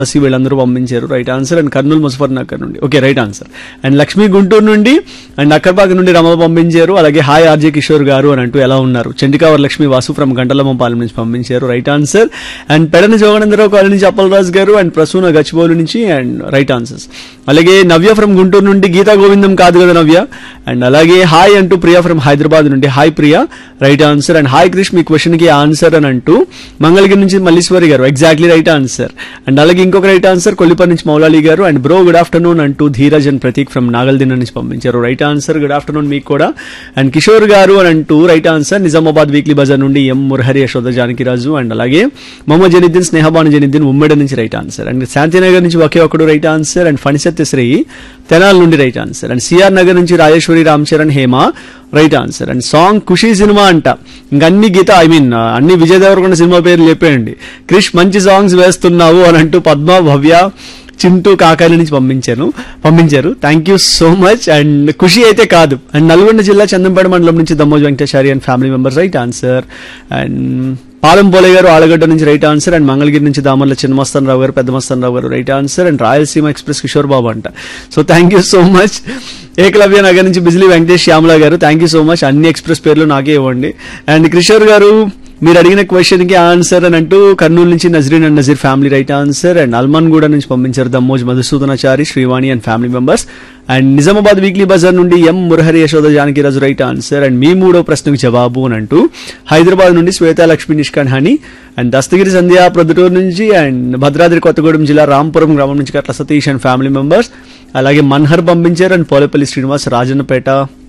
బసి వీళ్ళందరూ పంపించారు right answer and Kurnool Muzaffar Nagar నుండి okay right answer and Lakshmi Guntur నుండి అండ్ అక్కర్పాక నుండి రమ పంపించారు అలాగే హాయ్ ఆర్జే కిషోర్ గారు అని అంటూ ఎలా ఉన్నారు చండికావర్ లక్ష్మి వాసు ఫ్రమ్ గంటలమ్మ పాలెం నుంచి పంపించారు right answer and Pedana Joganandarao colony నుంచి అప్పలరాజు గారు అండ్ ప్రసూన గచ్చిబౌలి నుంచి అండ్ రైట్ ఆన్సర్స్ అలాగే నవ్య ఫ్రమ్ గుంటూరు నుండి గీతా గోవిందం కాదు కదా నవ్య అండ్ అలాగే హాయ్ అంటూ ప్రియా ఫ్రమ్ హైదరాబాద్ నుండి hi Priya right answer and hi Krish మీ క్వశ్చన్ కి ఆన్సర్ అని అంటూ మంగళగిరి నుంచి మల్లీశ్వరి గారు ఎగ్జాక్ట్లీ రైట్ ఆన్సర్ అండ్ అలాగే ఇంకొక రైట్ ఆన్సర్ కొల్లిపర్ నుంచి మౌలాలి గారు అండ్ బ్రో గుడ్ ఆఫ్టర్నూన్ అంటూ ధీరజ్ అండ్ ప్రతీక్ ఫ్రమ్ నాగల్దిన నుంచి పంపించారు రైట్ ఆన్సర్ గుడ్ ఆఫ్టర్నూన్ మీకు కూడా అండ్ కిషోర్ గారు అని అంటూ right answer Nizamabad weekly Bazar నుండి ఎం మురహరి యశోద జానకిరాజు అండ్ అలాగే మొహమ్మద్ జనిద్దీన్ స్నేహబాను జనిద్దీన్ ఉమ్మడి నుంచి రైట్ ఆన్సర్ అండ్ శాంతినగర్ నుంచి ఒకే ఒకడు right answer and Phanisatyasri Tenali నుండి right answer and C R Nagar నుంచి Rajeshwari Ram Charan Hema right answer and song Kushi cinema అంట ఇంక అన్ని గీత ఐ మీన్ అన్ని విజయ్ దేవరకొండ సినిమా పేర్లు చెప్పేయండి క్రిష్ మంచి సాంగ్స్ వేస్తున్నావు అని అంటూ పద్మ భవ్య చింటూ కాకాని నుంచి పంపించాను పంపించారు thank you so much and Khushi అయితే కాదు అండ్ నల్గొండ జిల్లా చందంపేట మండలం నుంచి Dammoj Venkateshwari and family members right answer and Palem Pole garu Allagadda నుంచి రైట్ ఆన్సర్ అండ్ మంగళగిరి నుంచి దామర్ల చిన్నమస్తాన్ రావు గారు Peddamastan Rao garu right answer and Rayalaseema express Kishore Babu అంట so thank you so much Ekalavya Nagar నుంచి Bijili Venkatesh Shyamala garu thank you so much అన్ని ఎక్స్ప్రెస్ పేర్లు నాకే ఇవ్వండి అండ్ కిషోర్ గారు మీరు అడిగిన క్వశ్చన్ కి ఆన్సర్ అని అంటూ కర్నూలు నుంచి Nazreen and Nazeer family right answer and Alman Guda నుంచి పంపించారు Dammoj Madhusudanachari Srivani and family members and Nizamabad weekly Bazar నుండి M Murahari Yashoda Janakiraju right answer and మీ మూడో ప్రశ్నకు జవాబు అని అంటూ హైదరాబాద్ నుండి శ్వేత లక్ష్మి నిష్కాన్ హని అండ్ దస్తగిరి సంధ్య ప్రొద్దుటూరు నుంచి అండ్ భద్రాద్రి కొత్తగూడెం జిల్లా రాంపురం గ్రామం నుంచి Katla Satish and family members అలాగే మన్హర్ పంపించారు అండ్ పోలేపల్లి శ్రీనివాస్ రాజన్నపేట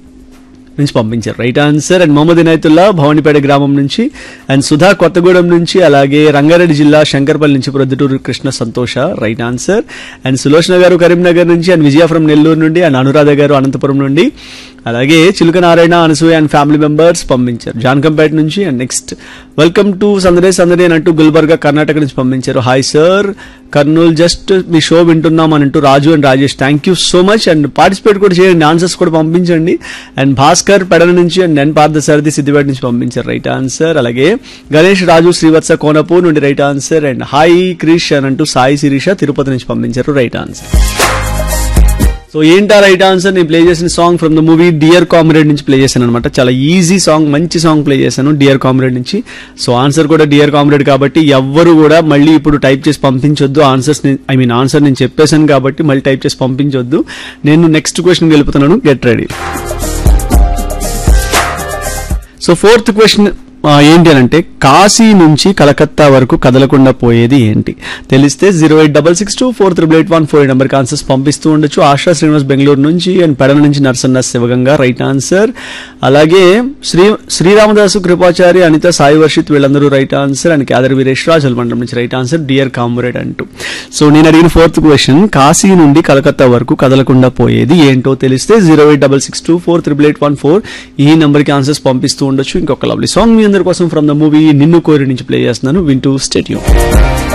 నుంచి పంపించారు right answer and Mohammed Inayatullah Bhavanipet గ్రామం నుంచి అండ్ సుధా కొత్తగూడెం నుంచి అలాగే రంగారెడ్డి జిల్లా శంకర్పల్లి నుంచి ప్రొద్దుటూరు కృష్ణ సంతోష రైట్ ఆన్సర్ అండ్ సులోచన గారు కరీంనగర్ నుంచి అండ్ విజయ ఫ్రమ్ నెల్లూరు నుండి అండ్ అనురాధ గారు అనంతపురం నుండి అలాగే Chiluka Narayana Anasuya and family members పంపించారు జాన్కంపేట నుంచి అండ్ నెక్స్ట్ వెల్కమ్ టు సందడే సందడే అని అంటూ గుల్బర్గా కర్ణాటక నుంచి పంపించారు హాయ్ సార్ కర్నూలు జస్ట్ మీ షో వింటున్నాం అని అంటూ Raju and Rajesh thank you so much and participate కూడా చేయండి ఆన్సర్స్ కూడా పంపించండి అండ్ భాస్కర్ పెడల నుంచి అండ్ నెన్ పార్థసారథి సిద్దిపేట నుంచి పంపించారు రైట్ ఆన్సర్ అలాగే గణేష్ రాజు శ్రీవత్స కోనపూర్ నుండి right answer and hi Krish అని అంటూ సాయి శిరీష తిరుపతి నుంచి పంపించారు రైట్ ఆన్సర్ సో ఏంటా రైట్ ఆన్సర్ నేను ప్లే చేసిన song from the movie dear comrade నుంచి ప్లే చేశాను అనమాట చాలా ఈజీ సాంగ్ మంచి సాంగ్ ప్లే చేశాను డియర్ కామ్రేడ్ నుంచి సో ఆన్సర్ కూడా డియర్ కామ్రేడ్ కాబట్టి ఎవ్వరు కూడా మళ్ళీ ఇప్పుడు టైప్ చేసి పంపించొద్దు ఆన్సర్స్ ఐ మీన్ ఆన్సర్ నేను చెప్పేశాను కాబట్టి మళ్ళీ టైప్ చేసి పంపించొద్దు నేను నెక్స్ట్ క్వశ్చన్ గెలుపుతున్నాను get ready so fourth question ఏంటి అని అంటే కాశీ నుంచి కలకత్తా వరకు కదలకుండా పోయేది ఏంటి తెలిస్తే zero eight double six two four triple eight one four నెంబర్కి ఆన్సర్స్ పంపిస్తూ ఉండొచ్చు ఆశా శ్రీనివాస్ బెంగళూరు నుంచి అండ్ పెడల నుంచి నరసన్న శివగంగా రైట్ ఆన్సర్ అలాగే శ్రీ శ్రీరామదాసు కృపాచారి అనిత సాయి వర్షిత్ వీళ్ళందరూ right answer and Kedar Veeresh Rajula మండలం నుంచి రైట్ ఆన్సర్ డియర్ కామ్రేడ్ అంటూ సో నేను అడిగిన ఫోర్త్ క్వశ్చన్ కాశీ నుండి కలకత్తా వరకు కదలకుండా పోయేది ఏంటో తెలిస్తే zero eight double six two four triple eight one four ఈ నెంబర్కి ఆన్సర్స్ పంపిస్తూ ఉండొచ్చు ఇంకొక లవ్లీ సాంగ్ మీ అందరి కోసం ఫ్రమ్ ద మూవీ నిన్ను కోరి నుంచి ప్లే చేస్తున్నాను వింటూ స్టేట్యూ